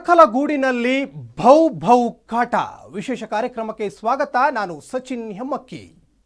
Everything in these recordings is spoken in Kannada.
ಅರಕಲಗೂಡಿನಲ್ಲಿ ಭೌ ಭೌ ಕಾಟ ವಿಶೇಷ ಕಾರ್ಯಕ್ರಮಕ್ಕೆ ಸ್ವಾಗತ ನಾನು ಸಚಿನ್ ಹೆಮ್ಮಕ್ಕಿ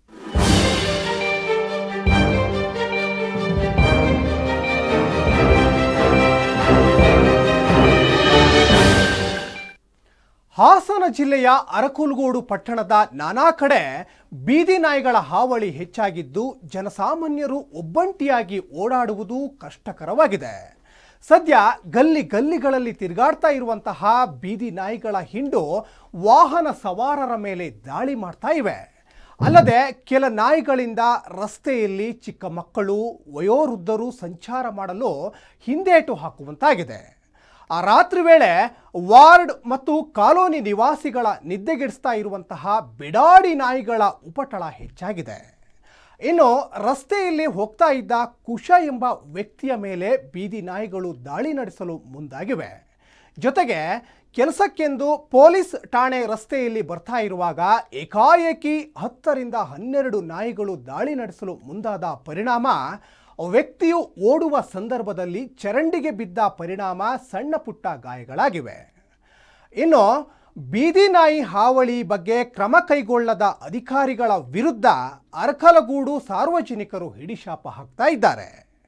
ಹಾಸನ ಜಿಲ್ಲೆಯ ಅರಕಲಗೂಡು ಪಟ್ಟಣದ ನಾನಾ ಕಡೆ ಬೀದಿ ನಾಯಿಗಳ ಹಾವಳಿ ಹೆಚ್ಚಾಗಿದ್ದು ಜನಸಾಮಾನ್ಯರು ಒಬ್ಬಂಟಿಯಾಗಿ ಓಡಾಡುವುದು ಕಷ್ಟಕರವಾಗಿದೆ ಸದ್ಯ ಗಲ್ಲಿ ಗಲ್ಲಿಗಳಲ್ಲಿ ತಿರುಗಾಡ್ತಾ ಇರುವಂತಹ ಬೀದಿ ನಾಯಿಗಳ ಹಿಂಡು ವಾಹನ ಸವಾರರ ಮೇಲೆ ದಾಳಿ ಮಾಡ್ತಾ ಇವೆ ಅಲ್ಲದೆ ಕೆಲ ನಾಯಿಗಳಿಂದ ರಸ್ತೆಯಲ್ಲಿ ಚಿಕ್ಕ ಮಕ್ಕಳು ವಯೋವೃದ್ಧರು ಸಂಚಾರ ಮಾಡಲು ಹಿಂದೇಟು ಹಾಕುವಂತಾಗಿದೆ ಆ ರಾತ್ರಿ ವೇಳೆ ವಾರ್ಡ್ ಮತ್ತು ಕಾಲೋನಿ ನಿವಾಸಿಗಳ ನಿದ್ದೆಗೆಡಿಸ್ತಾ ಇರುವಂತಹ ಬಿಡಾಡಿ ನಾಯಿಗಳ ಉಪಟಳ ಹೆಚ್ಚಾಗಿದೆ ಇನ್ನು ರಸ್ತೆಯಲ್ಲಿ ಹೋಗ್ತಾ ಇದ್ದ ಕುಶ ಎಂಬ ವ್ಯಕ್ತಿಯ ಮೇಲೆ ಬೀದಿ ನಾಯಿಗಳು ದಾಳಿ ನಡೆಸಲು ಮುಂದಾಗಿವೆ ಜೊತೆಗೆ ಕೆಲಸಕ್ಕೆಂದು ಪೊಲೀಸ್ ಠಾಣೆ ರಸ್ತೆಯಲ್ಲಿ ಬರ್ತಾ ಇರುವಾಗ ಏಕಾಏಕಿ ಹತ್ತರಿಂದ ಹನ್ನೆರಡು ನಾಯಿಗಳು ದಾಳಿ ನಡೆಸಲು ಮುಂದಾದ ಪರಿಣಾಮ ವ್ಯಕ್ತಿಯು ಓಡುವ ಸಂದರ್ಭದಲ್ಲಿ ಚರಂಡಿಗೆ ಬಿದ್ದ ಪರಿಣಾಮ ಸಣ್ಣ ಪುಟ್ಟ ಗಾಯಗಳಾಗಿವೆ ಇನ್ನು ಬೀದಿ ನಾಯಿ ಹಾವಳಿ ಬಗ್ಗೆ ಕ್ರಮ ಕೈಗೊಳ್ಳದ ಅಧಿಕಾರಿಗಳ ವಿರುದ್ಧ ಅರಕಲಗೂಡು ಸಾರ್ವಜನಿಕರು ಹಿಡಿಶಾಪ ಹಾಕ್ತಾ ಇದ್ದಾರೆ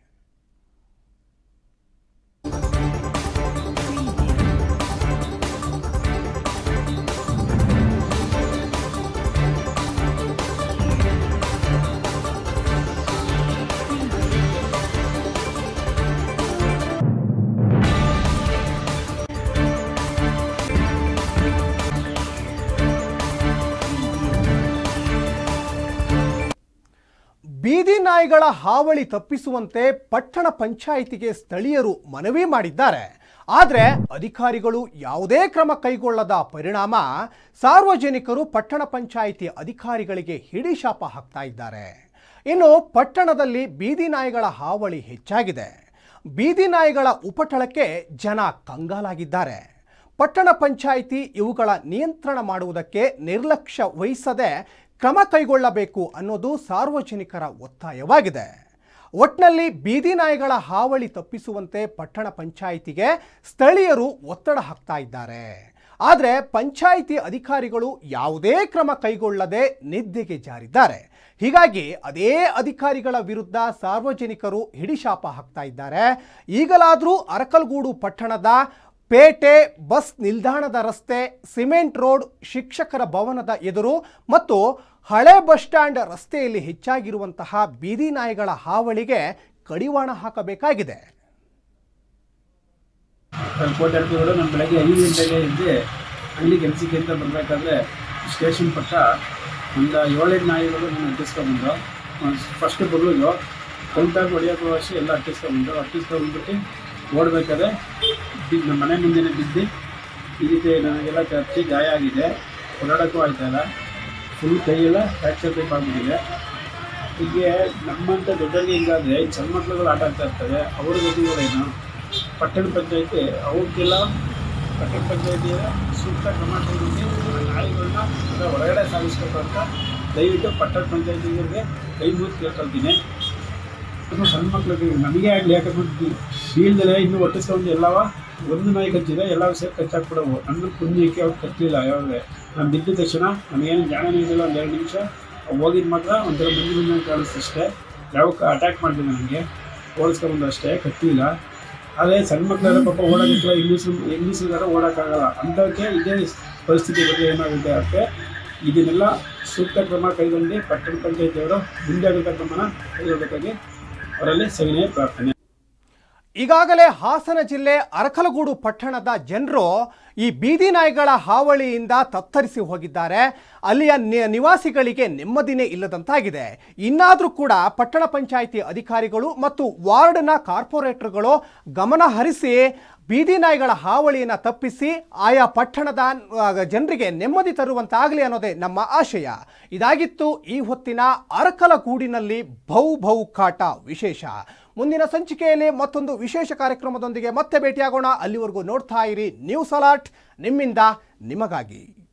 ಬೀದಿ ನಾಯಿಗಳ ಹಾವಳಿ ತಪ್ಪಿಸುವಂತೆ ಪಟ್ಟಣ ಪಂಚಾಯಿತಿಗೆ ಸ್ಥಳೀಯರು ಮನವಿ ಮಾಡಿದ್ದಾರೆ ಆದರೆ ಅಧಿಕಾರಿಗಳು ಯಾವುದೇ ಕ್ರಮ ಕೈಗೊಳ್ಳದ ಪರಿಣಾಮ ಸಾರ್ವಜನಿಕರು ಪಟ್ಟಣ ಪಂಚಾಯಿತಿ ಅಧಿಕಾರಿಗಳಿಗೆ ಹಿಡಿಶಾಪ ಹಾಕ್ತಾ ಇದ್ದಾರೆ ಇನ್ನು ಪಟ್ಟಣದಲ್ಲಿ ಬೀದಿ ನಾಯಿಗಳ ಹಾವಳಿ ಹೆಚ್ಚಾಗಿದೆ ಬೀದಿ ನಾಯಿಗಳ ಉಪಟಳಕ್ಕೆ ಜನ ಕಂಗಾಲಾಗಿದ್ದಾರೆ ಪಟ್ಟಣ ಪಂಚಾಯಿತಿ ಇವುಗಳ ನಿಯಂತ್ರಣ ಮಾಡುವುದಕ್ಕೆ ನಿರ್ಲಕ್ಷ್ಯ ವಹಿಸದೆ ಕ್ರಮ ಕೈಗೊಳ್ಳಬೇಕು ಅನ್ನೋದು ಸಾರ್ವಜನಿಕರ ಒತ್ತಾಯವಾಗಿದೆ ಒಟ್ನಲ್ಲಿ ಬೀದಿ ನಾಯಿಗಳ ಹಾವಳಿ ತಪ್ಪಿಸುವಂತೆ ಪಟ್ಟಣ ಪಂಚಾಯಿತಿಗೆ ಸ್ಥಳೀಯರು ಒತ್ತಡ ಹಾಕ್ತಾ ಇದ್ದಾರೆ ಆದರೆ ಪಂಚಾಯಿತಿ ಅಧಿಕಾರಿಗಳು ಯಾವುದೇ ಕ್ರಮ ಕೈಗೊಳ್ಳದೆ ನಿದ್ದೆಗೆ ಜಾರಿದ್ದಾರೆ ಹೀಗಾಗಿ ಅದೇ ಅಧಿಕಾರಿಗಳ ವಿರುದ್ಧ ಸಾರ್ವಜನಿಕರು ಹಿಡಿಶಾಪ ಹಾಕ್ತಾ ಇದ್ದಾರೆ ಈಗಲಾದರೂ ಅರಕಲ್ಗೂಡು ಪಟ್ಟಣದ ಪೇಟೆ ಬಸ್ ನಿಲ್ದಾಣದ ರಸ್ತೆ ಸಿಮೆಂಟ್ ರೋಡ್ ಶಿಕ್ಷಕರ ಭವನದ ಎದುರು ಮತ್ತು ಹಳೆ ಬಸ್ ಸ್ಟ್ಯಾಂಡ್ ರಸ್ತೆಯಲ್ಲಿ ಹೆಚ್ಚಾಗಿರುವಂತಹ ಬೀದಿ ನಾಯಿಗಳ ಹಾವಳಿಗೆ ಕಡಿವಾಣ ಹಾಕಬೇಕಾಗಿದೆ ಕೋಟ್ಯಾಧಿಪತಿಗಳು ನಾನು ಬೆಳಗ್ಗೆ ಐದು ಗಂಟೆಗೆ ಎದ್ದು ಹಳ್ಳಿ ಕೆಲಸಕ್ಕೆ ಅಂತ ಬರಬೇಕಾದ್ರೆ ಸ್ಟೇಷನ್ ಪಕ್ಕ ಒಂದು ಏಳೆಂಟು ನಾಯಿಗಳು ನಾನು ಅಟ್ಟಿಸ್ಕೊಂಬಂದು ಫಸ್ಟ್ ಬರುವುದು ಕಲ್ತಾಗ ಹೊಡಿಯೋಕೆ ಅಷ್ಟೇ ಎಲ್ಲ ಅಟ್ಟಿಸ್ಕೊಂಬಂದು ಅಟ್ಟಿಸ್ಕೊಂಡ್ಬಿಟ್ಟು ಓಡಬೇಕಾದ್ರೆ ಬಿದ್ದು ನಮ್ಮ ಮನೆ ಮುಂದೆನೇ ಬಿದ್ದು ಈ ರೀತಿ ನನಗೆಲ್ಲ ಕಚ್ಚಿ ಗಾಯ ಆಗಿದೆ ಓಡಾಡೋಕ್ಕೂ ಆಯ್ತಾಯಿಲ್ಲ ಫುಲ್ ಕೈಯೆಲ್ಲ ಫ್ರ್ಯಾಕ್ಚರ್ ಟೈಪ್ ಆಗಿಬಿಟ್ಟಿದೆ ಹೀಗೆ ನಮ್ಮಂಥ ದೊಡ್ಡರಿಗೆ ಹಿಂಗಾದರೆ ಸಣ್ಣ ಮಕ್ಳುಗಳು ಆಟ ಆಡ್ತಾ ಇರ್ತವೆ ಅವ್ರ ಗತಿಗಳೇನು ಪಟ್ಟಣ ಪಂಚಾಯತಿ ಅವಕ್ಕೆಲ್ಲ ಪಟ್ಟಣ ಪಂಚಾಯತಿಯ ಸೂಕ್ತ ಕ್ರಮ ತೆಗೆದು ನಾಯಿಗಳನ್ನ ಅದರ ಹೊರಗಡೆ ಸಾಗಿಸ್ಬೇಕು ಅಂತ ದಯವಿಟ್ಟು ಪಟ್ಟಣ ಪಂಚಾಯತಿಗಳಿಗೆ ಕೈ ಮುಗಿದು ಕೇಳ್ಕೊಳ್ತೀನಿ ಇನ್ನು ಸಣ್ಣ ಮಕ್ಳಿಗೆ ನಮಗೆ ಆಗಲಿ ಯಾಕಂದ್ರೆ ಬೀಳ್ದಲೆ ಇನ್ನೂ ಒಟ್ಟಿಸ್ಕೊಂಡು ಎಲ್ಲವ ಒಂದು ನಾಯಿ ಕಚ್ಚಿದೆ ಎಲ್ಲವೂ ಸೇರಿ ಕಚ್ಚಾಕ್ಬಿಡವು ನನ್ನ ಪುಣ್ಯಕ್ಕೆ ಅವ್ರು ಕಚ್ಚಲಿಲ್ಲ ಯಾವಾಗ ನಾನು ಬಿದ್ದ ತಕ್ಷಣ ನನಗೇನು ಜ್ಞಾನನೇ ಇದ್ದಿಲ್ಲ ಒಂದು ಎರಡು ನಿಮಿಷ ಹೋಗಿದ್ದು ಮಾತ್ರ ಒಂಥರ ಮುಂದೆ ಮುಂದೆ ಕಾಣಿಸ್ತಷ್ಟೇ ಯಾವ ಅಟ್ಯಾಕ್ ಮಾಡಿದೆ ನನಗೆ ಓಡಿಸ್ಕೊಂಬಂದು ಅಷ್ಟೇ ಕಟ್ಟಿಲ್ಲ ಆದರೆ ಸಣ್ಣ ಮಕ್ಕಳೆಲ್ಲ ಪಾಪ ಓಡೋಕ್ಕಿಲ್ಲ ಇಂಗ್ಲೀಷ್ ಇಂಗ್ಲೀಷಿಗಾರ ಓಡೋಕ್ಕಾಗಲ್ಲ ಅಂಥವಕ್ಕೆ ಇದೇ ಪರಿಸ್ಥಿತಿ ಬಗ್ಗೆ ಏನಾಗುತ್ತೆ ಅದಕ್ಕೆ ಇದನ್ನೆಲ್ಲ ಸೂಕ್ತ ಕ್ರಮ ಕೈಗೊಂಡು ಪಟ್ಟಣ ಪಂಚಾಯತಿಯವರು ಮುಂಜಾಗ್ರತಾ ಕ್ರಮನ ಕೈಗೊಳ್ಳಬೇಕಾಗಿ ಅವರಲ್ಲಿ ಸವಿನಯ ಪ್ರಾರ್ಥನೆ ಈಗಾಗಲೇ ಹಾಸನ ಜಿಲ್ಲೆ ಅರಕಲಗೂಡು ಪಟ್ಟಣದ ಜನರು ಈ ಬೀದಿ ನಾಯಿಗಳ ಹಾವಳಿಯಿಂದ ತತ್ತರಿಸಿ ಹೋಗಿದ್ದಾರೆ ಅಲ್ಲಿಯ ನಿ- ನಿವಾಸಿಗಳಿಗೆ ನೆಮ್ಮದಿನೇ ಇಲ್ಲದಂತಾಗಿದೆ ಇನ್ನಾದರೂ ಕೂಡ ಪಟ್ಟಣ ಪಂಚಾಯಿತಿ ಅಧಿಕಾರಿಗಳು ಮತ್ತು ವಾರ್ಡ್ನ ಕಾರ್ಪೊರೇಟರ್ಗಳು ಗಮನ ಹರಿಸಿ ಬೀದಿ ನಾಯಿಗಳ ಹಾವಳಿಯನ್ನು ತಪ್ಪಿಸಿ ಆಯಾ ಪಟ್ಟಣದ ಆ, ಜನರಿಗೆ ನೆಮ್ಮದಿ ತರುವಂತಾಗಲಿ ಅನ್ನೋದೇ ನಮ್ಮ ಆಶಯ ಇದಾಗಿತ್ತು ಈ ಹೊತ್ತಿನ ಅರಕಲಗೂಡಿನಲ್ಲಿ ಭೌ ಭೌ ಕಾಟ ವಿಶೇಷ ಮುಂದಿನ ಸಂಚಿಕೆಯಲ್ಲಿ ಮತ್ತೊಂದು ವಿಶೇಷ ಕಾರ್ಯಕ್ರಮದೊಂದಿಗೆ ಮತ್ತೆ ಭೇಟಿಯಾಗೋಣ ಅಲ್ಲಿವರೆಗೂ ನೋಡ್ತಾ ಇರಿ ನ್ಯೂಸ್ ಅಲರ್ಟ್ ನಿಮ್ಮಿಂದ ನಿಮಗಾಗಿ